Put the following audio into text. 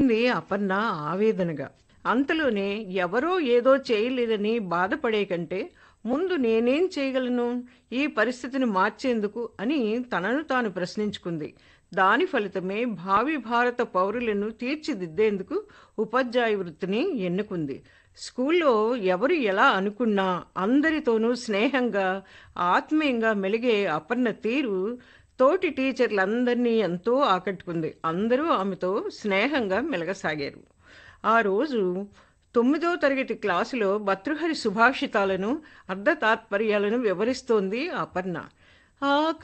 అంది అపర్ణ ఆవేదనగా అంతలోనే ఎవరో ఏదో చేయలేదని బాధపడే కంటే ముందు నేనేం చేయగలను ఈ పరిస్థితిని మార్చేందుకు అని తనను తాను ప్రశ్నించుకుంది దాని ఫలితమే భావి భారత పౌరులను తీర్చిదిద్దేందుకు ఉపాధ్యాయ వృత్తిని ఎన్నుకుంది స్కూల్లో ఎవరు ఎలా అనుకున్నా అందరితోనూ స్నేహంగా ఆత్మీయంగా మెలిగే అపర్ణ తీరు తోటి టీచర్లందరినీ ఎంతో ఆకట్టుకుంది అందరూ ఆమెతో స్నేహంగా మెలగసాగారు ఆ రోజు తొమ్మిదో తరగతి క్లాసులో భర్తృహరి సుభాషితాలను అర్ధ తాత్పర్యాలను వివరిస్తోంది అపర్ణ